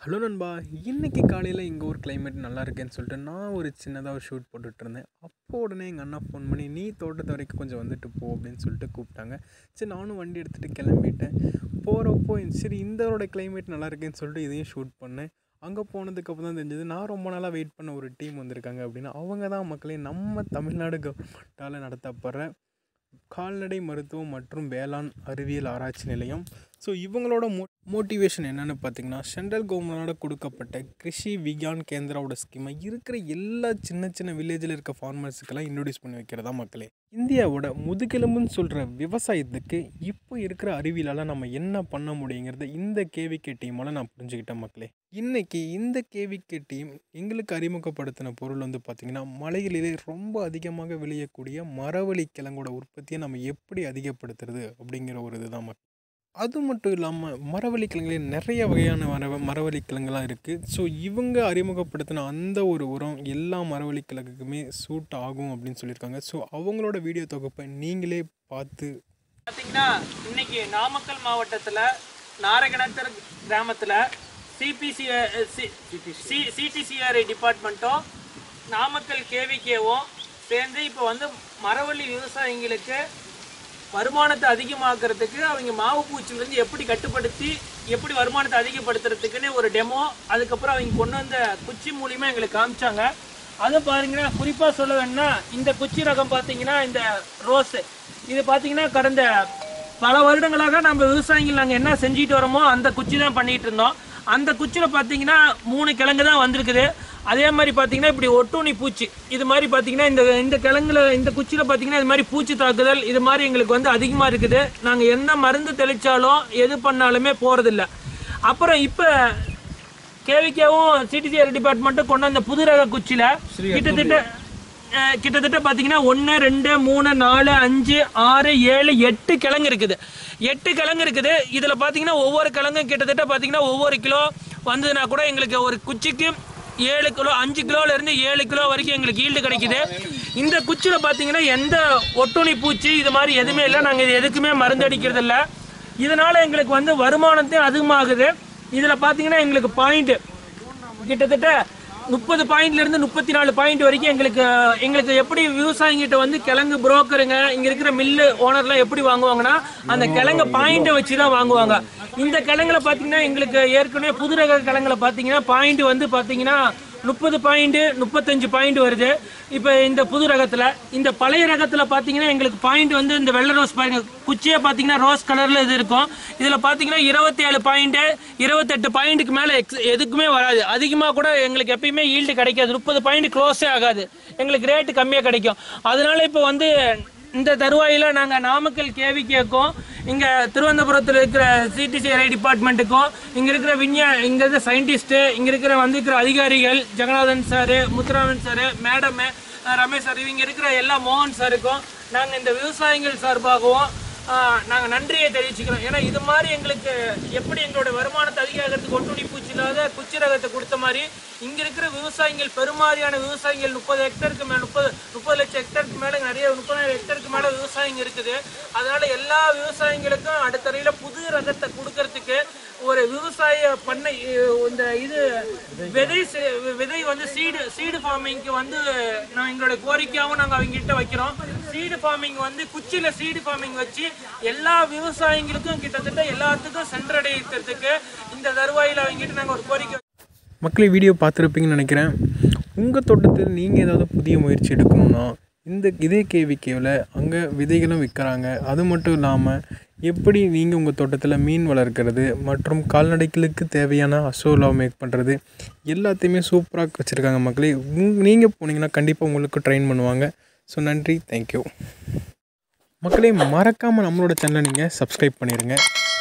hello நண்பா இன்னைக்கு காலையில் இங்கே ஒரு கிளைமேட் நல்லா இருக்கேன்னு சொல்லிட்டு நான் ஒரு சின்னதாக ஒரு ஷூட் போட்டுட்டு இருந்தேன் அப்போ உடனே எங்கள் அண்ணா ஃபோன் பண்ணி நீ தோட்டத்து வரைக்கும் கொஞ்சம் வந்துட்டு போ அப்படின்னு சொல்லிட்டு கூப்பிட்டாங்க சரி நானும் வண்டி எடுத்துகிட்டு கிளம்பிட்டேன் போகிறப்போ சரி இந்தோட கிளைமேட் நல்லா இருக்கேன்னு சொல்லிட்டு இதையும் ஷூட் பண்ணேன் அங்கே போனதுக்கப்புறம் தான் தெரிஞ்சது நான் ரொம்ப நாளாக வெயிட் பண்ண ஒரு டீம் வந்திருக்காங்க அப்படின்னா அவங்க தான் மக்களே நம்ம தமிழ்நாடு கவர்மெண்ட்டால் நடத்தப்படுற கால்நடை மருத்துவம் மற்றும் வேளாண் அறிவியல் ஆராய்ச்சி நிலையம் ஸோ இவங்களோட மோ மோட்டிவேஷன் என்னென்னு பார்த்தீங்கன்னா சென்ட்ரல் கவர்மெண்டோட கொடுக்கப்பட்ட கிருஷி விக்யான் கேந்திராவோட ஸ்கீமை இருக்கிற எல்லா சின்ன சின்ன வில்லேஜில் இருக்க ஃபார்மர்ஸுக்கெல்லாம் இன்ட்ரடியூஸ் பண்ணி வைக்கிறதா மக்களே இந்தியாவோட முதுகெலும்புன்னு சொல்கிற விவசாயத்துக்கு இப்போ இருக்கிற அறிவியலால் நம்ம என்ன பண்ண முடியுங்கிறத இந்த கேவிகே டீமால் நான் புரிஞ்சுக்கிட்டேன் மக்களே இன்றைக்கி இந்த கேவிகே டீம் எங்களுக்கு அறிமுகப்படுத்தின பொருள் வந்து பார்த்திங்கன்னா மலைகளிலே ரொம்ப அதிகமாக விளையக்கூடிய மரவள்ளி கிழங்கோட உற்பத்தியை நம்ம எப்படி அதிகப்படுத்துறது அப்படிங்கிற ஒரு இதுதான் மக்கள் அது மட்டும் இல்லாமல் மரவள்ளி கிழங்குலேயே நிறைய வகையான மர மரவள்ளி கிழங்குலாம் இருக்குது ஸோ இவங்க அறிமுகப்படுத்தின அந்த ஒரு உரம் எல்லா மரவள்ளி கிழங்குக்குமே சூட் ஆகும் அப்படின்னு சொல்லியிருக்காங்க ஸோ அவங்களோட வீடியோ தொகுப்பை நீங்களே பார்த்து பார்த்தீங்கன்னா இன்னைக்கு நாமக்கல் மாவட்டத்தில் நாரகணத்தர் கிராமத்தில் சிபிசி சிடிசிஆர்ஐ டிபார்ட்மெண்ட்டும் நாமக்கல் கேவிகேவும் சேர்ந்து இப்போ வந்து மரவள்ளி விவசாயிங்களுக்கு வருமானத்தை அதிகமாக்குறதுக்கு அவங்க மாவு பூச்சிலேருந்து எப்படி கட்டுப்படுத்தி எப்படி வருமானத்தை அதிகப்படுத்துறதுக்குன்னு ஒரு டெமோ அதுக்கப்புறம் அவங்க கொண்டு வந்த குச்சி மூலியமாக எங்களுக்கு காமிச்சாங்க அதை பாருங்கன்னா குறிப்பாக சொல்ல வேணும்னா இந்த குச்சி ரகம் பார்த்தீங்கன்னா இந்த ரோஸு இது பார்த்தீங்கன்னா கடந்த பல வருடங்களாக நம்ம விவசாயிகள் நாங்கள் என்ன செஞ்சுட்டு வரோமோ அந்த குச்சி தான் பண்ணிட்டு இருந்தோம் அந்த குச்சியில் பார்த்தீங்கன்னா மூணு கிழங்கு தான் வந்திருக்குது அதே மாதிரி பார்த்தீங்கன்னா இப்படி ஒட்டுணி பூச்சி இது மாதிரி பார்த்தீங்கன்னா இந்த இந்த கிழங்குல இந்த குச்சியில் பார்த்தீங்கன்னா இது மாதிரி பூச்சி தாக்குதல் இது மாதிரி எங்களுக்கு வந்து அதிகமாக இருக்குது நாங்கள் எந்த மருந்து தெளித்தாலும் எது பண்ணாலுமே போகிறதில்ல அப்புறம் இப்போ கேவிகேவும் சிடிசிஆர் டிபார்ட்மெண்ட்டும் கொண்டு வந்த புது ரக குச்சியில் கிட்டத்தட்ட அஹ், கிட்டத்தட்ட பார்த்தீங்கன்னா ஒன்று ரெண்டு மூணு நாலு அஞ்சு ஆறு ஏழு எட்டு கிழங்கு இருக்குது எட்டு கிழங்கு இருக்குது இதில் பார்த்தீங்கன்னா ஒவ்வொரு கிழங்கும் கிட்டத்தட்ட பார்த்தீங்கன்னா ஒவ்வொரு கிலோ வந்ததுன்னா கூட எங்களுக்கு ஒரு குச்சிக்கு ஏழு கிலோ அஞ்சு கிலோல இருந்து ஏழு கிலோ வரைக்கும் எங்களுக்கு ஈல்டு கிடைக்குது இந்த குச்சியில் பார்த்தீங்கன்னா எந்த ஒட்டுணி பூச்சி இது மாதிரி எதுவுமே இல்லை நாங்கள் இது எதுக்குமே மருந்து அடிக்கிறது இல்லை இதனால எங்களுக்கு வந்து வருமானத்தையும் அதிகமாகுது இதில் பார்த்தீங்கன்னா எங்களுக்கு பாயிண்ட் கிட்டத்தட்ட முப்பது பாயிண்ட்ல இருந்து முப்பத்தி நாலு பாயிண்ட் வரைக்கும் எங்களுக்கு எங்களுக்கு எப்படி விவசாயிங்கிட்ட வந்து கிழங்கு புரோக்கருங்க இங்க இருக்கிற மில்லு ஓனர்லாம் எப்படி வாங்குவாங்கன்னா அந்த கிழங்கு பாயிண்ட்டை வச்சு தான் வாங்குவாங்க இந்த கிழங்குல பாத்தீங்கன்னா எங்களுக்கு ஏற்கனவே புது ரக கிழங்குல பாத்தீங்கன்னா பாயிண்ட் வந்து பாத்தீங்கன்னா முப்பது பாயிண்ட் முப்பத்தஞ்சு பாயிண்ட் வருது இப்போ இந்த புது ரகத்துல இந்த பழைய ரகத்துல பாத்தீங்கன்னா எங்களுக்கு பாயிண்ட் வந்து இந்த வெள்ளை ரோஸ் பாருங்க குச்சியே பாத்தீங்கன்னா ரோஸ் கலர்ல இது இருக்கும் இதுல பாத்தீங்கன்னா இருபத்தி ஏழு பாயிண்ட் இருபத்தெட்டு பாயிண்ட்டுக்கு மேல எக்ஸ் எதுக்குமே வராது அதிகமா கூட எங்களுக்கு எப்பயுமே ஈல்டு கிடைக்காது முப்பது பாயிண்ட் க்ளோஸே ஆகாது எங்களுக்கு ரேட்டு கம்மியா கிடைக்கும் அதனால இப்போ வந்து இந்த தருவாயில நாங்க நாமக்கல் கேவிகேக்கும் இங்க திருவனந்தபுரத்தில் இருக்கிற சிடிசிஐ டிபார்ட்மெண்ட்டுக்கும் இங்க இருக்கிற விஞ்ஞா இங்க இருக்கிற சயின்டிஸ்ட் இங்க இருக்கிற வந்திருக்கிற அதிகாரிகள் Jeganathan sir Muthuraman sir madam Ramesh sir இவங்க இருக்கிற எல்லா மோகன் சாருக்கும் நாங்க இந்த விவசாயிகள் சார்பாகவும் நாங்கள் நன்றியை தெரிவிச்சுக்கிறோம் ஏன்னா இது மாதிரி எங்களுக்கு எப்படி எங்களோட வருமானத்தை அதிகரிக்கிறதுக்கு ஒட்டுணி பூச்சி இல்லாத குச்சி ரகத்தை கொடுத்த மாதிரி இங்கே இருக்கிற விவசாயிகள் பெருமாறியான விவசாயிகள் முப்பது ஹெக்டருக்கு மேலே முப்பது முப்பது லட்சம் ஹெக்டருக்கு மேலே நிறைய முப்பது ஹெக்டருக்கு மேலே விவசாயிங்க இருக்குது அதனால எல்லா விவசாயிகளுக்கும் அடுத்தறையில் புது ரகத்தை கொடுக்கறதுக்கு ஒரு விவசாய பண்ணை அஹ், இந்த இது விதை செ- விதை வந்து சீடு சீடு ஃபார்மிங்க்கு வந்து நான் எங்களோட கோரிக்கையாகவும் நாங்கள் அவங்க கிட்ட வைக்கிறோம் சீடு ஃபார்மிங் வந்து குச்சியில சீடு ஃபார்மிங் வச்சு எல்லா விவசாயிகளுக்கும் கிட்டத்தட்ட எல்லாத்துக்கும் சென்றடைக்கிறதுக்கு இந்த தருவாயில் அவங்க கிட்ட நாங்கள் ஒரு கோரிக்கை மக்களே வீடியோ பார்த்துருப்பீங்கன்னு நினைக்கிறேன் உங்கள் தோட்டத்தில் நீங்கள் ஏதாவது புதிய முயற்சி எடுக்கணும்னா இந்த இதே கேவிகேவில் அங்கே விதைகளும் விற்கிறாங்க அது மட்டும் இல்லாமல் எப்படி நீங்கள் உங்கள் தோட்டத்தில் மீன் வளர்க்குறது மற்றும் கால்நடைகளுக்கு தேவையான அசோலா மேக் பண்ணுறது எல்லாத்தையுமே சூப்பராக வச்சுருக்காங்க மக்களே நீங்கள் போனீங்கன்னா கண்டிப்பாக உங்களுக்கு ட்ரெயின் பண்ணுவாங்க ஸோ நன்றி தேங்க்யூ மக்களே மறக்காமல் நம்மளோட சேனலை நீங்கள் சப்ஸ்கிரைப் பண்ணிடுங்க